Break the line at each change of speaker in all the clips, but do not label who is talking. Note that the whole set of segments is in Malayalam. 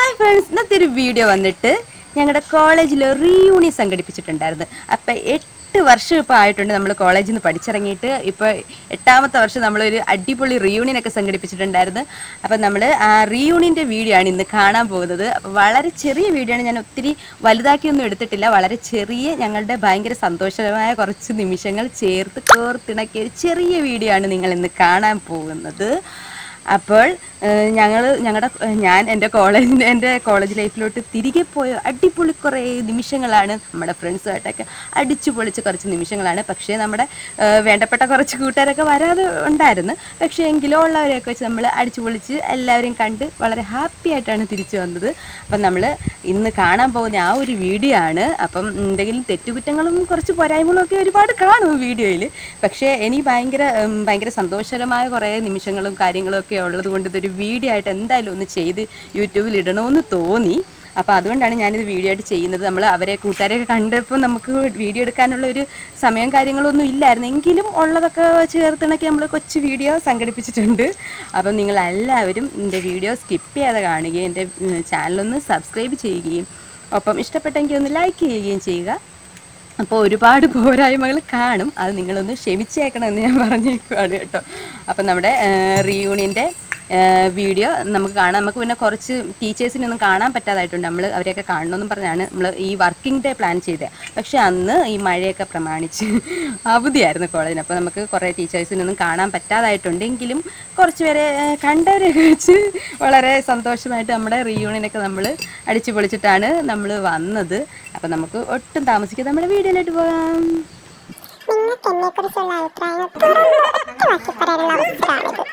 ഹായ് ഫ്രണ്ട്സ് ഇന്നത്തെ ഒരു വീഡിയോ വന്നിട്ട് ഞങ്ങളുടെ കോളേജിൽ റീയൂണിയൻ സംഘടിപ്പിച്ചിട്ടുണ്ടായിരുന്നു അപ്പം എട്ട് വർഷം ഇപ്പോൾ ആയിട്ടുണ്ട് നമ്മൾ കോളേജിൽ നിന്ന് പഠിച്ചിറങ്ങിയിട്ട് ഇപ്പോൾ എട്ടാമത്തെ വർഷം നമ്മളൊരു അടിപൊളി റീയൂണിയൻ ഒക്കെ സംഘടിപ്പിച്ചിട്ടുണ്ടായിരുന്നു അപ്പം നമ്മൾ ആ റീയൂണിയൻ്റെ വീഡിയോ ആണ് ഇന്ന് കാണാൻ പോകുന്നത് അപ്പോൾ വളരെ ചെറിയ വീഡിയോ ആണ് ഞാൻ ഒത്തിരി വലുതാക്കിയൊന്നും എടുത്തിട്ടില്ല വളരെ ചെറിയ ഞങ്ങളുടെ ഭയങ്കര സന്തോഷകരമായ കുറച്ച് നിമിഷങ്ങൾ ചേർത്ത് കോർത്തിണക്കിയ ഒരു ചെറിയ വീഡിയോ ആണ് നിങ്ങൾ ഇന്ന് കാണാൻ പോകുന്നത് അപ്പോൾ ഞങ്ങൾ ഞങ്ങളുടെ ഞാൻ എൻ്റെ കോളേജിൻ്റെ എൻ്റെ കോളേജ് ലൈഫിലോട്ട് തിരികെ പോയ അടിപൊളി കുറേ നിമിഷങ്ങളാണ് നമ്മുടെ ഫ്രണ്ട്സുമായിട്ടൊക്കെ അടിച്ചു പൊളിച്ച കുറച്ച് നിമിഷങ്ങളാണ് പക്ഷേ നമ്മുടെ ആ, വേണ്ടപ്പെട്ട കുറച്ച് കൂട്ടുകാരൊക്കെ വരാതെ ഉണ്ടായിരുന്നു പക്ഷേ എങ്കിലും ഉള്ളവരെയൊക്കെ വെച്ച് നമ്മൾ അടിച്ചു പൊളിച്ച് എല്ലാവരെയും കണ്ട് വളരെ ഹാപ്പി ആയിട്ടാണ് തിരിച്ചു വന്നത് അപ്പം നമ്മൾ ഇന്ന് കാണാൻ പോകുന്ന ആ ഒരു വീഡിയോ ആണ് അപ്പം എന്തെങ്കിലും തെറ്റുകുറ്റങ്ങളും കുറച്ച് പോരായ്മകളും ഒക്കെ ഒരുപാട് കാണും വീഡിയോയിൽ പക്ഷേ എനിക്ക് ഭയങ്കര ഉം, ഭയങ്കര സന്തോഷകരമായ കുറേ നിമിഷങ്ങളും കാര്യങ്ങളും ഒക്കെ ഉള്ളത് കൊണ്ട് ഇതൊരു വീഡിയോ ആയിട്ട് എന്തായാലും ഒന്ന് ചെയ്ത് യൂട്യൂബിൽ ഇടണമെന്ന് തോന്നി അപ്പോൾ അതുകൊണ്ടാണ് ഞാനിത് വീഡിയോ ആയിട്ട് ചെയ്യുന്നത് നമ്മൾ അവരെ കൂട്ടുകാരെയൊക്കെ കണ്ടപ്പോൾ നമുക്ക് വീഡിയോ എടുക്കാനുള്ള ഒരു സമയം കാര്യങ്ങളൊന്നും ഇല്ലായിരുന്നു എങ്കിലും ഉള്ളതൊക്കെ ചേർത്തിണക്കി നമ്മൾ കൊച്ചു വീഡിയോ സംഘടിപ്പിച്ചിട്ടുണ്ട് അപ്പം നിങ്ങൾ എല്ലാവരും എൻ്റെ വീഡിയോ സ്കിപ്പ് ചെയ്യാതെ കാണുകയും എൻ്റെ ചാനലൊന്ന് സബ്സ്ക്രൈബ് ചെയ്യുകയും ഒപ്പം ഇഷ്ടപ്പെട്ടെങ്കിൽ ഒന്ന് ലൈക്ക് ചെയ്യുകയും ചെയ്യുക അപ്പോൾ ഒരുപാട് പോരായ്മകൾ കാണും അത് നിങ്ങളൊന്ന് ക്ഷമിച്ചേക്കണം എന്ന് ഞാൻ പറഞ്ഞേക്കുവാണ് കേട്ടോ അപ്പം നമ്മുടെ റീയൂണിയൻ്റെ വീഡിയോ നമുക്ക് കാണാം നമുക്ക് പിന്നെ കുറച്ച് ടീച്ചേഴ്സിനൊന്നും കാണാൻ പറ്റാതായിട്ടുണ്ട് നമ്മൾ അവരെയൊക്കെ കാണണമെന്നും പറഞ്ഞാണ് നമ്മൾ ഈ വർക്കിംഗ് ഡേ പ്ലാൻ ചെയ്തത് പക്ഷെ അന്ന് ഈ മഴയൊക്കെ പ്രമാണിച്ച് അവധിയായിരുന്നു കോളേജിന് അപ്പോൾ നമുക്ക് കുറേ ടീച്ചേഴ്സിനൊന്നും കാണാൻ പറ്റാതായിട്ടുണ്ട് എങ്കിലും കുറച്ച് പേരെ ഏഹ്, കണ്ടവരെയൊക്കെ വെച്ച് വളരെ സന്തോഷമായിട്ട് നമ്മുടെ റീയൂണിയനൊക്കെ നമ്മൾ അടിച്ചു പൊളിച്ചിട്ടാണ് നമ്മൾ വന്നത് അപ്പം നമുക്ക് ഒട്ടും താമസിക്കാതെ നമ്മുടെ വീഡിയോയിലോട്ട് പോകാം
നിങ്ങൾക്ക് എന്നെക്കുറിച്ചുള്ള അഭിപ്രായങ്ങൾ തുറന്നു പറയാനുള്ള അവസരമാണിത്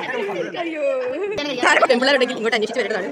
ഇങ്ങോട്ട് അന്വേഷിച്ച് വരുന്നതാണ്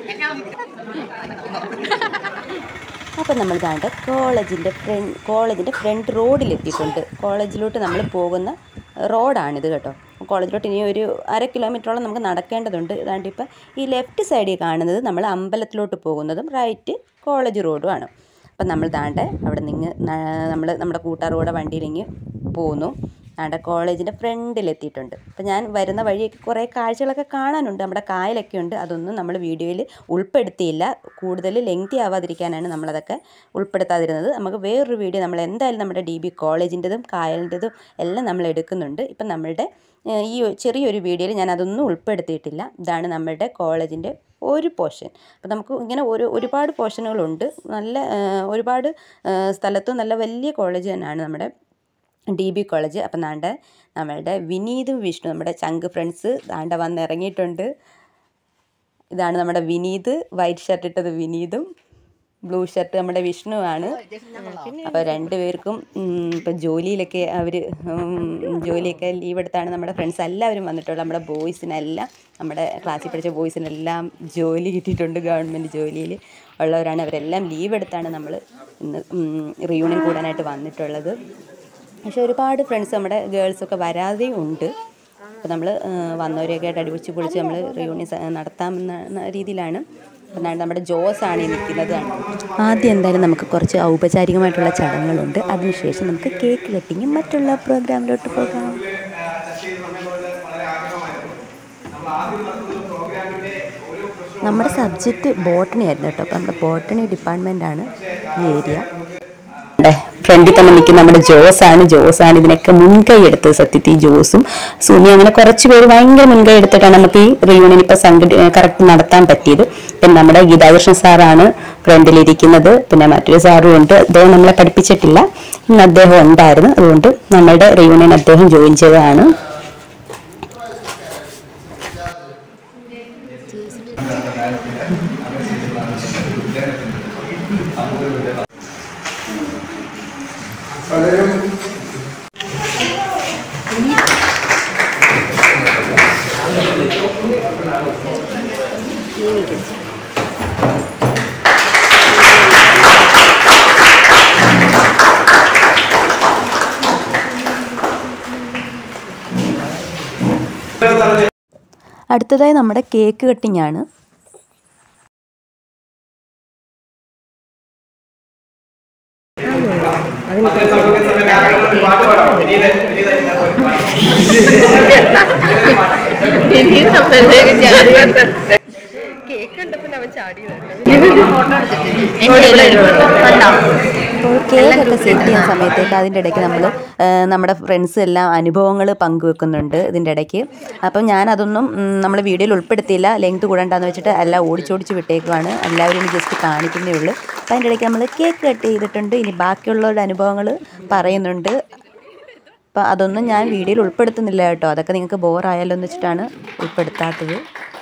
അപ്പം നമ്മൾ ദാണ്ട് കോളേജിൻ്റെ ഫ്രണ്ട് കോളേജിൻ്റെ ഫ്രണ്ട് റോഡിലെത്തിയിട്ടുണ്ട് കോളേജിലോട്ട് നമ്മൾ പോകുന്ന റോഡാണിത് കേട്ടോ കോളേജിലോട്ട് ഇനി ഒരു അര കിലോമീറ്ററോളം നമുക്ക് നടക്കേണ്ടതുണ്ട് ഇതാണ്ട് ഇപ്പം ഈ ലെഫ്റ്റ് സൈഡിൽ കാണുന്നത് നമ്മൾ അമ്പലത്തിലോട്ട് പോകുന്നതും റൈറ്റ് കോളേജ് റോഡുമാണ് അപ്പം നമ്മൾ ദാണ്ട് അവിടെ നിന്ന് നമ്മൾ നമ്മുടെ കൂട്ടാറോടെ വണ്ടിയിലിങ്ങ് പോന്നു നമ്മുടെ കോളേജിൻ്റെ ഫ്രണ്ടിലെത്തിയിട്ടുണ്ട് അപ്പം ഞാൻ വരുന്ന വഴിയൊക്കെ കുറേ കാഴ്ചകളൊക്കെ കാണാനുണ്ട് നമ്മുടെ കായലൊക്കെ ഉണ്ട് അതൊന്നും നമ്മൾ വീഡിയോയിൽ ഉൾപ്പെടുത്തിയില്ല കൂടുതൽ ലെങ്തി ആവാതിരിക്കാനാണ് നമ്മളതൊക്കെ ഉൾപ്പെടുത്താതിരുന്നത് നമുക്ക് വേറൊരു വീഡിയോ നമ്മൾ എന്തായാലും നമ്മുടെ ഡി ബി കോളേജിൻ്റെതും കായലിൻ്റെതും എല്ലാം നമ്മൾ എടുക്കുന്നുണ്ട് ഇപ്പം നമ്മളുടെ ഏഹ്, ഈ ചെറിയൊരു വീഡിയോയിൽ ഞാൻ അതൊന്നും ഉൾപ്പെടുത്തിയിട്ടില്ല ഇതാണ് നമ്മളുടെ കോളേജിൻ്റെ ഒരു പോർഷൻ അപ്പോൾ നമുക്ക് ഇങ്ങനെ ഒരു ഒരുപാട് പോർഷനുകളുണ്ട് നല്ല ഏഹ്, ഒരുപാട് ഏഹ്, സ്ഥലത്തും നല്ല വലിയ കോളേജ് തന്നെയാണ് നമ്മുടെ ഡി ബി കോളേജ് അപ്പം നാണ്ട നമ്മളുടെ വിനീതും വിഷ്ണു നമ്മുടെ ചങ്ക് ഫ്രണ്ട്സ് ദാണ്ട വന്ന് ഇറങ്ങിയിട്ടുണ്ട് ഇതാണ് നമ്മുടെ വിനീത് വൈറ്റ് ഷർട്ട് ഇട്ടത് വിനീതും ബ്ലൂ ഷർട്ട് നമ്മുടെ വിഷ്ണുവാണ് അപ്പോൾ രണ്ടുപേർക്കും ഇപ്പം ജോലിയിലൊക്കെ അവർ ജോലിയൊക്കെ ലീവ് എടുത്താണ് നമ്മുടെ ഫ്രണ്ട്സ് എല്ലാവരും വന്നിട്ടുള്ളത് നമ്മുടെ ബോയ്സിനെല്ലാം നമ്മുടെ ക്ലാസ്സിൽ പഠിച്ച ബോയ്സിനെല്ലാം ജോലി കിട്ടിയിട്ടുണ്ട് ഗവൺമെൻറ് ജോലിയിൽ ഉള്ളവരാണ് അവരെല്ലാം ലീവ് എടുത്താണ് നമ്മൾ ഇന്ന് റിയൂണിയൻ കൂടാനായിട്ട് വന്നിട്ടുള്ളത് പക്ഷെ ഒരുപാട് ഫ്രണ്ട്സ് നമ്മുടെ ഗേൾസൊക്കെ വരാതെയും ഉണ്ട് അപ്പോൾ നമ്മൾ വന്നവരെയൊക്കെ ആയിട്ട് അടിപിടിച്ച് പൊളിച്ച് നമ്മൾ റിയൂണിയൻ സ- നടത്താമെന്ന രീതിയിലാണ് അപ്പം നമ്മുടെ ജോസ് ആണ് ഈ നിൽക്കുന്നത് ആദ്യം എന്തായാലും നമുക്ക് കുറച്ച് ഔപചാരികമായിട്ടുള്ള ചടങ്ങുകളുണ്ട് അതിനുശേഷം നമുക്ക് കേക്ക് കട്ടിങ്ങും മറ്റുള്ള പ്രോഗ്രാമിലോട്ട് പോകാം നമ്മുടെ സബ്ജക്റ്റ് ബോട്ടണി ആയിരുന്നു കേട്ടോ അപ്പോൾ നമ്മുടെ ബോട്ടണി ഡിപ്പാർട്ട്മെൻ്റാണ് ഈ ഏരിയ ഫ്രണ്ടിൽ തന്നെ നിൽക്കുന്ന നമ്മുടെ ജോസാണ് ജോസാണ് ഇതിനൊക്കെ മുൻകൈ എടുത്തത് സത്യത്തിൽ ജോസും സുനി അങ്ങനെ കുറച്ച് പേര് ഭയങ്കര മുൻകൈ എടുത്തിട്ടാണ് നമുക്ക് ഈ റിയൂണിയൻ ഇപ്പൊ സംഘടി കറക്റ്റ് നടത്താൻ പറ്റിയത് പിന്നെ നമ്മുടെ ഗീതാകൃഷ്ണൻ സാറാണ് ഫ്രണ്ടിലിരിക്കുന്നത് പിന്നെ മറ്റൊരു സാറും ഉണ്ട് അദ്ദേഹം നമ്മളെ പഠിപ്പിച്ചിട്ടില്ല ഇന്ന് അദ്ദേഹം ഉണ്ടായിരുന്നു അതുകൊണ്ട് നമ്മളുടെ റിയൂണിയൻ അദ്ദേഹം ജോയിൻ ചെയ്തതാണ് അടുത്തതായി നമ്മുടെ കേക്ക് കട്ടിംഗ് ആണ്
കേക്ക്
അപ്പോൾ കേക്കൊക്കെ സെറ്റ് ചെയ്യുന്ന സമയത്തേക്ക് അതിൻ്റെ ഇടയ്ക്ക് നമ്മൾ നമ്മുടെ ഫ്രണ്ട്സ് എല്ലാം അനുഭവങ്ങൾ പങ്കുവെക്കുന്നുണ്ട് ഇതിൻ്റെ ഇടയ്ക്ക് അപ്പം ഞാൻ അതൊന്നും നമ്മൾ വീഡിയോയിൽ ഉൾപ്പെടുത്തിയില്ല ലെങ്ത് കൂടണ്ടെന്ന് വെച്ചിട്ട് എല്ലാം ഓടിച്ചോടിച്ച് വിട്ടേക്കുവാണ് എല്ലാവരും ജസ്റ്റ് കാണിക്കുന്നേ ഉള്ളൂ അപ്പം അതിൻ്റെ ഇടയ്ക്ക് നമ്മൾ കേക്ക് കട്ട് ചെയ്തിട്ടുണ്ട് ഇനി ബാക്കിയുള്ളവരുടെ അനുഭവങ്ങൾ പറയുന്നുണ്ട് അപ്പം അതൊന്നും ഞാൻ വീഡിയോയിൽ ഉൾപ്പെടുത്തുന്നില്ല കേട്ടോ അതൊക്കെ നിങ്ങൾക്ക് ബോറായാലോ എന്ന് വെച്ചിട്ടാണ് ഉൾപ്പെടുത്താത്തത്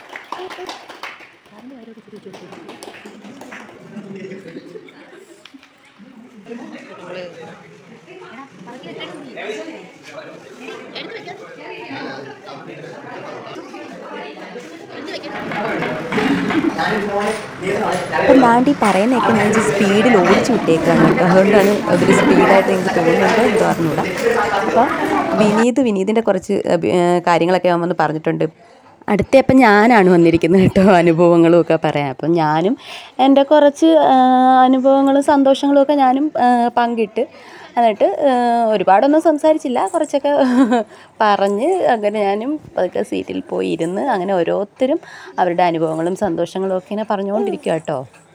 അപ്പം ദാണ്ടി പറയുന്നതൊക്കെ ഞാൻ സ്പീഡിൽ ഓടിച്ചു വിട്ടേക്കാണ് കേട്ടോ അതുകൊണ്ടാണ് അതൊരു സ്പീഡായിട്ട് എനിക്ക് തോന്നുന്നുണ്ട് എന്ന് പറഞ്ഞുകൂടാ അപ്പോൾ വിനീത് വിനീതിൻ്റെ കുറച്ച് അഭി- ഏ, കാര്യങ്ങളൊക്കെ അവൻ വന്ന് പറഞ്ഞിട്ടുണ്ട് അടുത്ത അപ്പം ഞാനാണ് വന്നിരിക്കുന്നത് കേട്ടോ അനുഭവങ്ങളും ഒക്കെ പറയാം അപ്പം ഞാനും എൻ്റെ കുറച്ച് ആ, അനുഭവങ്ങളും സന്തോഷങ്ങളും ഒക്കെ ഞാനും ആ, പങ്കിട്ട് എന്നിട്ട് ആ, ഒരുപാടൊന്നും സംസാരിച്ചില്ല കുറച്ചൊക്കെ പറഞ്ഞ് അങ്ങനെ ഞാനും പതുക്കെ സീറ്റിൽ പോയി ഇരുന്ന് അങ്ങനെ ഓരോരുത്തരും അവരുടെ അനുഭവങ്ങളും സന്തോഷങ്ങളും ഒക്കെ ഇങ്ങനെ പറഞ്ഞുകൊണ്ടിരിക്കുക കേട്ടോ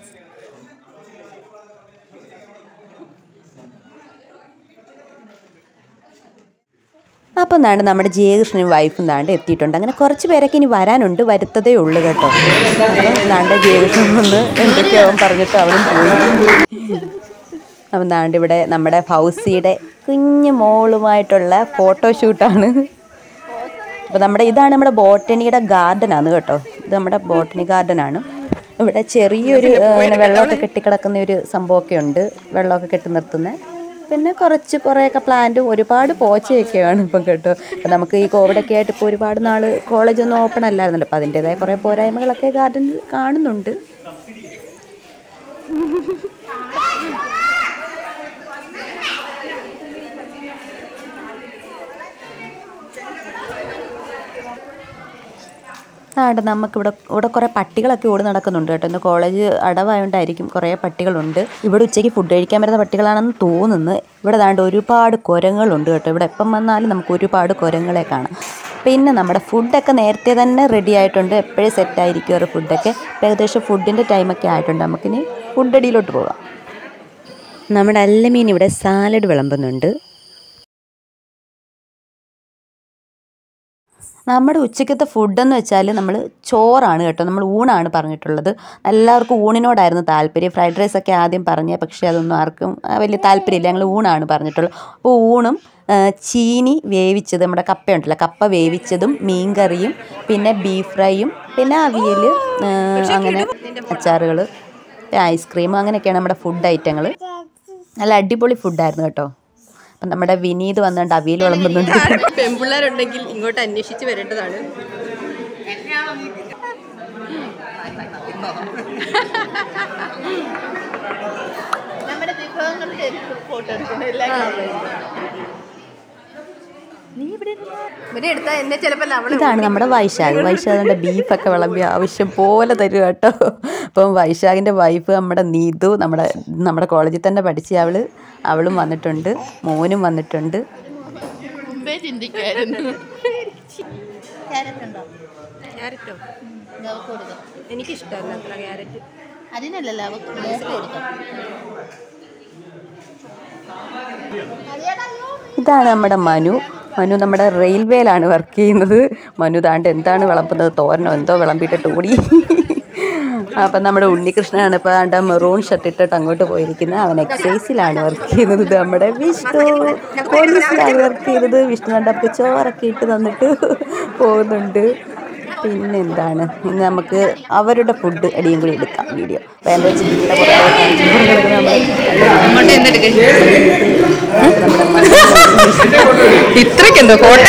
അപ്പം എന്താണ് നമ്മുടെ ജയകൃഷ്ണനും വൈഫും താണ്ട് എത്തിയിട്ടുണ്ട് അങ്ങനെ കുറച്ച് പേരൊക്കെ ഇനി വരാനുണ്ട് വരുത്തതേ ഉള്ളൂ കേട്ടോ അപ്പം താണ്ട് ജയകൃഷ്ണൻ വന്ന് എന്തൊക്കെയോ അവൻ പറഞ്ഞിട്ട് അവനും പോയി അപ്പം താണ്ട് ഇവിടെ നമ്മുടെ ഫൗസിയുടെ കുഞ്ഞു മോളുമായിട്ടുള്ള ഫോട്ടോഷൂട്ടാണ് അപ്പോൾ നമ്മുടെ ഇതാണ് നമ്മുടെ ബോട്ടണിയുടെ ഗാർഡനാണ് കേട്ടോ ഇത് നമ്മുടെ ബോട്ടണി ഗാർഡനാണ് ഇവിടെ ചെറിയൊരു ആ, ഇങ്ങനെ വെള്ളമൊക്കെ കെട്ടിക്കിടക്കുന്ന ഒരു സംഭവമൊക്കെ ഉണ്ട് വെള്ളമൊക്കെ കെട്ടി നിർത്തുന്നത് പിന്നെ കുറച്ച് കുറേയൊക്കെ പ്ലാന്റും ഒരുപാട് പോച്ചയൊക്കെയാണ് ഇപ്പം കേട്ടോ അപ്പം നമുക്ക് ഈ കോവിഡൊക്കെ ആയിട്ട് ഇപ്പോൾ ഒരുപാട് നാൾ കോളേജൊന്നും ഓപ്പൺ അല്ലായിരുന്നല്ലോ അപ്പോൾ അതിൻ്റേതായ കുറേ പോരായ്മകളൊക്കെ ഗാർഡനിൽ കാണുന്നുണ്ട് ആണ്ട് നമുക്കിവിടെ ഇവിടെ കുറേ പട്ടികളൊക്കെ ഓടി നടക്കുന്നുണ്ട് കേട്ടോ ഇന്ന് കോളേജ് അടവായോണ്ടായിരിക്കും കുറേ പട്ടികളുണ്ട് ഇവിടെ ഉച്ചയ്ക്ക് ഫുഡ് കഴിക്കാൻ വരുന്ന പട്ടികളാണെന്ന് തോന്നുന്നു ഇവിടെ ദാണ്ട് ഒരുപാട് കുരങ്ങളുണ്ട് കേട്ടോ ഇവിടെ എപ്പം വന്നാലും നമുക്ക് ഒരുപാട് കുരങ്ങളെ കാണാം പിന്നെ നമ്മുടെ ഫുഡൊക്കെ നേരത്തെ തന്നെ റെഡി ആയിട്ടുണ്ട് എപ്പോഴും സെറ്റായിരിക്കും ഒരു ഫുഡൊക്കെ ഇപ്പം ഏകദേശം ഫുഡിൻ്റെ ടൈമൊക്കെ ആയിട്ടുണ്ട് നമുക്കിനി ഫുഡ് അടിയിലോട്ട് പോകാം നമ്മുടെ അല്ലമീൻ ഇവിടെ സാലഡ് വിളമ്പുന്നുണ്ട് നമ്മുടെ ഉച്ചക്കത്തെ ഫുഡെന്ന് വെച്ചാൽ നമ്മൾ ചോറാണ് കേട്ടോ നമ്മൾ ഊണാണ് പറഞ്ഞിട്ടുള്ളത് എല്ലാവർക്കും ഊണിനോടായിരുന്നു താല്പര്യം ഫ്രൈഡ് റൈസ് ഒക്കെ ആദ്യം പറഞ്ഞേ പക്ഷേ അതൊന്നും ആർക്കും ആ, വലിയ താല്പര്യമില്ല ഞങ്ങൾ ഊണാണ് പറഞ്ഞിട്ടുള്ളത് അപ്പോൾ ഊണും ആ, ചീനി വേവിച്ചത് നമ്മുടെ കപ്പയുണ്ടല്ലോ കപ്പ വേവിച്ചതും മീൻകറിയും പിന്നെ ബീഫ് ഫ്രൈയും പിന്നെ അവിയൽ ആ, അങ്ങനെ അച്ചാറുകൾ ഐസ്ക്രീം അങ്ങനെയൊക്കെയാണ് നമ്മുടെ ഫുഡ് ഐറ്റങ്ങൾ നല്ല അടിപൊളി ഫുഡായിരുന്നു കേട്ടോ അപ്പം നമ്മുടെ വിനീത് വന്നുകൊണ്ട് അവിയൽ വിളമ്പുന്നുണ്ട്
പെൺപിള്ളേരുണ്ടെങ്കിൽ ഇങ്ങോട്ട് അന്വേഷിച്ച് വരേണ്ടതാണ് ഇവിടെ എടുത്താ എന്നെ ചിലപ്പോ അവള്
ഇതാണ് നമ്മുടെ വൈശാഖ് വൈശാഖിൻ്റെ ബീഫൊക്കെ വിളമ്പി ആവശ്യം പോലെ തരും കേട്ടോ അപ്പം വൈശാഖിൻ്റെ വൈഫ് നമ്മുടെ നീതു നമ്മുടെ നമ്മുടെ കോളേജിൽ തന്നെ പഠിച്ച അവള് അവളും വന്നിട്ടുണ്ട് മോനും വന്നിട്ടുണ്ട്
ക്യാരറ്റോ എനിക്കിഷ്ടമല്ല അത്ര ക്യാരറ്റ്
അതിനല്ലല്ലോ അവക്ക് ബ്ലേസ് കൊടുക്കാം
ഇതാണ് നമ്മുടെ മനു മനു നമ്മുടെ റെയിൽവേയിലാണ് വർക്ക് ചെയ്യുന്നത് മനു താണ്ട് എന്താണ് വിളമ്പുന്നത് തോരനോ എന്തോ വിളമ്പിയിട്ടിട്ട് ഓടി അപ്പം നമ്മുടെ ഉണ്ണികൃഷ്ണനാണ് ഇപ്പോൾ ആണ്ട് മെറൂൺ ഷർട്ട് ഇട്ടിട്ട് അങ്ങോട്ട് പോയിരിക്കുന്നത് അവൻ എക്സൈസിലാണ് വർക്ക് ചെയ്യുന്നത് ഇത് നമ്മുടെ വിഷ്ണു പോലീസിലാണ് വർക്ക് ചെയ്യുന്നത് വിഷ്ണു കണ്ട് നമുക്ക് ചോറൊക്കെ ഇട്ട് തന്നിട്ട് പോകുന്നുണ്ട് പിന്നെ എന്താണ് ഇന്ന് നമുക്ക് അവരുടെ ഫുഡ് അടിയും കൂടി എടുക്കാം വീഡിയോ വേണ്ട ചിക്കൻ്റെ
ഇത്രക്കെന്തോ ഫോട്ടോ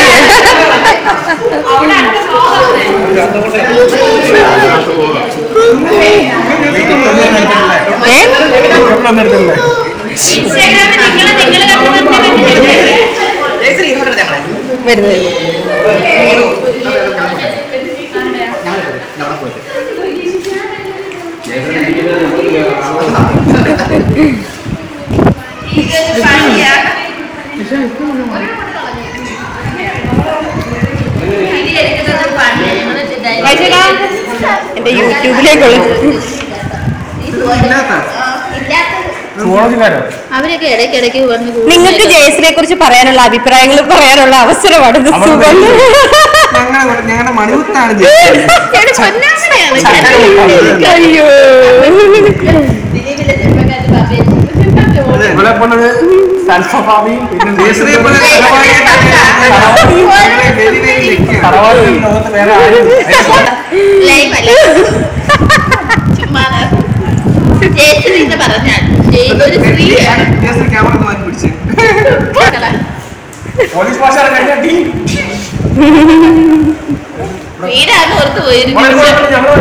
വരുന്നത്
എൻ്റെ യൂട്യൂബിലേക്കുള്ള
സുവോളജിക്കാരോ
അവരൊക്കെ ഇടയ്ക്കിടയ്ക്ക് വന്ന് കൂടി
നിങ്ങൾക്ക് ജയസിനെ കുറിച്ച് പറയാനുള്ള അഭിപ്രായങ്ങൾ പറയാനുള്ള അവസരമാണ് ഇത്
അവർക്ക്
സുഖം
ഞങ്ങളുടെ ഞങ്ങളുടെ മണിമുത്താണ്
ചേട്ടാ പൊന്നാമനെയാണ്
അയ്യോ
ദിലീപിന്റെ സിനിമക്കാരുടെ പാപ്പയെ
ഇവിടെ പോണത് സൽസഫാമി പിന്നെ
ജയശ്രീയെ പോലെ വെരി വെരി ലക്കിയാണ്
തറവാട്ടിൽ ലോകത്ത് വേറെ ആരും
ലൈവ് അല്ല ചുമ്മാ ജയശ്രീ എന്ന് പറഞ്ഞാൽ ജയ- ഒരു സ്ത്രീയാണ്
ജയശ്രീ ക്യാമറ മാറ്റി പിടിച്ച്
പോലീസ് ഭാഷ കഴിഞ്ഞാൽ ടീ
വീടാണ് ഓർത്ത് പോയിരുന്നു
ഞങ്ങൾ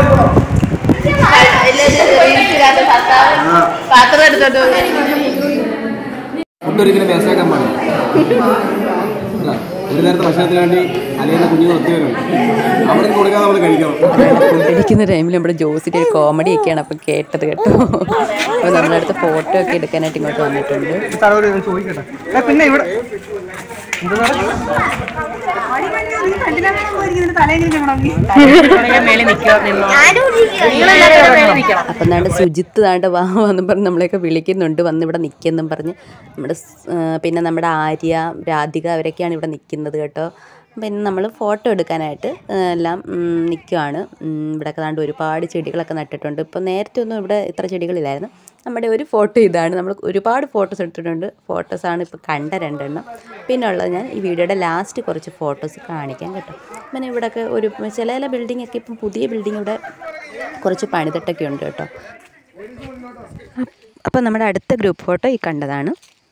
പാത്രം എടുത്തോണ്ട് പോയി.
ഫുഡൊരിക്കലും വേസ്റ്റാക്കാൻ പാടില്ല അല്ല, ഒരു നേരത്തെ ഭക്ഷണത്തിന് വേണ്ടി അല്ലെങ്കിൽ കുഞ്ഞുങ്ങൾ ഒത്തിരി വരും അവിടെ കൊടുക്കാതെ നമ്മൾ കഴിക്കണം
പഠിക്കുന്ന ടൈമിൽ നമ്മുടെ ജോസിൻ്റെ ഒരു കോമഡി ഒക്കെയാണ് അപ്പോൾ കേട്ടത് കേട്ടോ അപ്പോൾ നമ്മുടെ അടുത്ത് ഫോട്ടോ ഒക്കെ എടുക്കാനായിട്ട് ഇങ്ങോട്ട് വന്നിട്ടുണ്ട്
സാറോട് ചോദിക്കട്ടെ പിന്നെ ഇവിടെ
അപ്പം നാണ്ട് സുജിത്ത് താണ്ട് വാ വന്ന് പറഞ്ഞ് നമ്മളെയൊക്കെ വിളിക്കുന്നുണ്ട് വന്ന് ഇവിടെ നിൽക്കുന്നും പറഞ്ഞ് നമ്മുടെ സ്- ആ, പിന്നെ നമ്മുടെ ആര്യ രാധിക അവരൊക്കെയാണ് ഇവിടെ നിൽക്കുന്നത് കേട്ടോ പിന്നെ നമ്മൾ ഫോട്ടോ എടുക്കാനായിട്ട് ആ, എല്ലാം നിൽക്കുവാണ് ഇവിടെയൊക്കെ താണ്ട് ഒരുപാട് ചെടികളൊക്കെ നട്ടിട്ടുണ്ട് ഇപ്പം നേരത്തെ ഒന്നും ഇവിടെ ഇത്ര ചെടികളില്ലായിരുന്നു നമ്മുടെ ഒരു ഫോട്ടോ ഇതാണ് നമ്മൾ ഒരുപാട് ഫോട്ടോസ് എടുത്തിട്ടുണ്ട് ഫോട്ടോസാണ് ഇപ്പോൾ കണ്ട രണ്ടെണ്ണം പിന്നെ ഉള്ളത് ഞാൻ ഈ വീഡിയോയുടെ ലാസ്റ്റ് കുറച്ച് ഫോട്ടോസ് കാണിക്കാം കേട്ടോ പിന്നെ ഇവിടെയൊക്കെ ഒരു ചില ചില ബിൽഡിംഗ് ഒക്കെ ഇപ്പം പുതിയ ബിൽഡിംഗ് ഇവിടെ കുറച്ച് പണിതിട്ടൊക്കെ ഉണ്ട് കേട്ടോ അപ്പോൾ നമ്മുടെ അടുത്ത ഗ്രൂപ്പ് ഫോട്ടോ ഈ കണ്ടതാണ്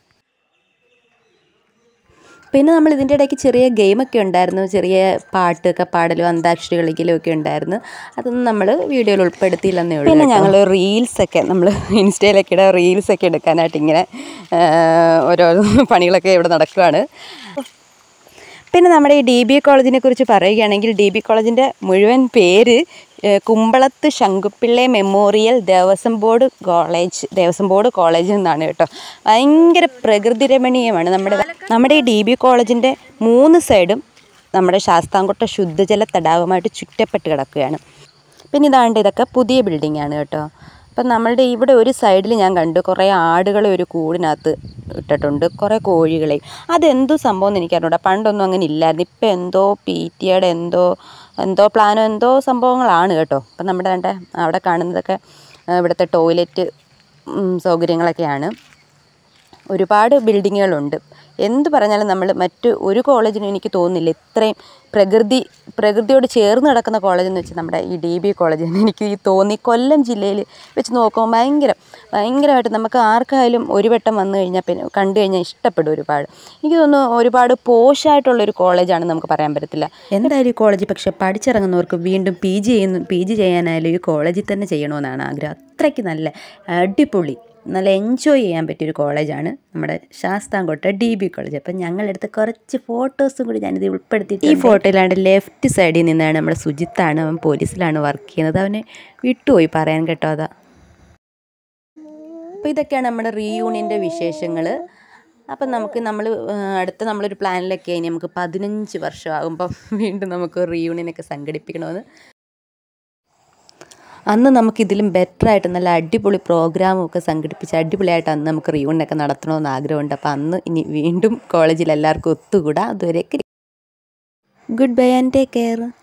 പിന്നെ നമ്മൾ ഇതിൻ്റെ ഇടയ്ക്ക് ചെറിയ ഗെയിമൊക്കെ ഉണ്ടായിരുന്നു ചെറിയ പാട്ടൊക്കെ പാടലും അന്താക്ഷരി കളിക്കലും ഒക്കെ ഉണ്ടായിരുന്നു അതൊന്നും നമ്മൾ വീഡിയോയിൽ ഉൾപ്പെടുത്തിയില്ലെന്നേ ഉള്ളൂ പിന്നെ ഞങ്ങൾ റീൽസൊക്കെ നമ്മൾ ഇൻസ്റ്റയിലൊക്കെ ഇട റീൽസൊക്കെ എടുക്കാനായിട്ട് ഇങ്ങനെ ആ, ഓരോ പണികളൊക്കെ ഇവിടെ നടക്കുകയാണ് പിന്നെ നമ്മുടെ ഈ ഡി ബി കോളേജിനെ കുറിച്ച് പറയുകയാണെങ്കിൽ ഡി ബി കോളേജിൻ്റെ മുഴുവൻ പേര് ഏഹ്, Kumbalath Sankupillai memorial Devaswom board college Devaswom board college എന്നാണ് കേട്ടോ ഭയങ്കര പ്രകൃതി രമണീയമാണ് നമ്മുടെ നമ്മുടെ ഈ ഡി ബി കോളേജിൻ്റെ മൂന്ന് സൈഡും നമ്മുടെ ശാസ്താംകോട്ട ശുദ്ധജല തടാകമായിട്ട് ചുറ്റപ്പെട്ട് കിടക്കുകയാണ് പിന്നെ ഇതാണ്ട് ഇതൊക്കെ പുതിയ ബിൽഡിംഗ് ആണ് കേട്ടോ അപ്പം നമ്മളുടെ ഇവിടെ ഒരു സൈഡിൽ ഞാൻ കണ്ടു കുറേ ആടുകളെ ഒരു കൂടിനകത്ത് ഇട്ടിട്ടുണ്ട് കുറേ കോഴികളെ അതെന്തോ സംഭവം എന്ന് എനിക്കറിഞ്ഞൂടാ പണ്ടൊന്നും അങ്ങനെ ഇല്ലായിരുന്നു ഇപ്പം എന്തോ പി ടി എയുടെ എന്തോ എന്തോ പ്ലാനോ എന്തോ സംഭവങ്ങളാണ് കേട്ടോ അപ്പം നമ്മുടെ കണ്ട അവിടെ കാണുന്നതൊക്കെ ആ, ഇവിടുത്തെ ടോയ്ലറ്റ് ഉം, സൗകര്യങ്ങളൊക്കെയാണ് ഒരുപാട് ബിൽഡിങ്ങുകളുണ്ട് എന്ത് പറഞ്ഞാലും നമ്മൾ മറ്റ് ഒരു കോളേജിനും എനിക്ക് തോന്നുന്നില്ല ഇത്രയും പ്രകൃതി പ്രകൃതിയോട് ചേർന്ന് കിടക്കുന്ന കോളേജ് എന്ന് വെച്ചാൽ നമ്മുടെ ഈ ഡി ബി കോളേജ് എന്ന് എനിക്ക് ഈ തോന്നി കൊല്ലം ജില്ലയിൽ വെച്ച് നോക്കുമ്പോൾ ഭയങ്കര ഭയങ്കരമായിട്ട് നമുക്ക് ആർക്കായാലും ഒരു വട്ടം വന്നു കഴിഞ്ഞാൽ പിന്നെ കണ്ടു കഴിഞ്ഞാൽ ഇഷ്ടപ്പെടും ഒരുപാട് എനിക്ക് തോന്നുന്നു ഒരുപാട് പോഷായിട്ടുള്ളൊരു കോളേജാണ് നമുക്ക് പറയാൻ പറ്റത്തില്ല എന്തായാലും ഈ കോളേജ് പക്ഷേ പഠിച്ചിറങ്ങുന്നവർക്ക് വീണ്ടും പി ജി ചെയ്യുന്നു പി ജി ചെയ്യാനായാലും ഈ കോളേജിൽ തന്നെ ചെയ്യണമെന്നാണ് ആഗ്രഹം അത്രയ്ക്ക് നല്ല അടിപൊളി നല്ല എൻജോയ് ചെയ്യാൻ പറ്റിയൊരു കോളേജാണ് നമ്മുടെ ശാസ്താംകോട്ട ഡി ബി കോളേജ് അപ്പം ഞങ്ങളെടുത്ത് കുറച്ച് ഫോട്ടോസും കൂടി ഞാനിത് ഉൾപ്പെടുത്തി ഈ ഫോട്ടോയിലാണ്ട് ലെഫ്റ്റ് സൈഡിൽ നിന്നാണ് നമ്മുടെ സുജിത്താണ് അവൻ പോലീസിലാണ് വർക്ക് ചെയ്യുന്നത് അവനെ വിട്ടുപോയി പറയാൻ കേട്ടോ അതാ അപ്പോൾ ഇതൊക്കെയാണ് നമ്മുടെ റീയൂണിയൻ്റെ വിശേഷങ്ങൾ അപ്പം നമുക്ക് നമ്മൾ അടുത്ത നമ്മളൊരു പ്ലാനിലൊക്കെ ഇനി നമുക്ക് പതിനഞ്ച് വർഷമാകുമ്പം വീണ്ടും നമുക്ക് റീയൂണിയനൊക്കെ സംഘടിപ്പിക്കണമെന്ന് അന്ന് നമുക്കിതിലും ബെറ്ററായിട്ട് നല്ല അടിപൊളി പ്രോഗ്രാമും ഒക്കെ സംഘടിപ്പിച്ച് അടിപൊളിയായിട്ട് അന്ന് നമുക്ക് റീയൂണിയനൊക്കെ നടത്തണമെന്ന് ആഗ്രഹമുണ്ട് അപ്പോൾ അന്ന് ഇനി വീണ്ടും കോളേജിൽ എല്ലാവർക്കും ഒത്തുകൂടാ അതുവരെയൊക്കെ goodbye and take care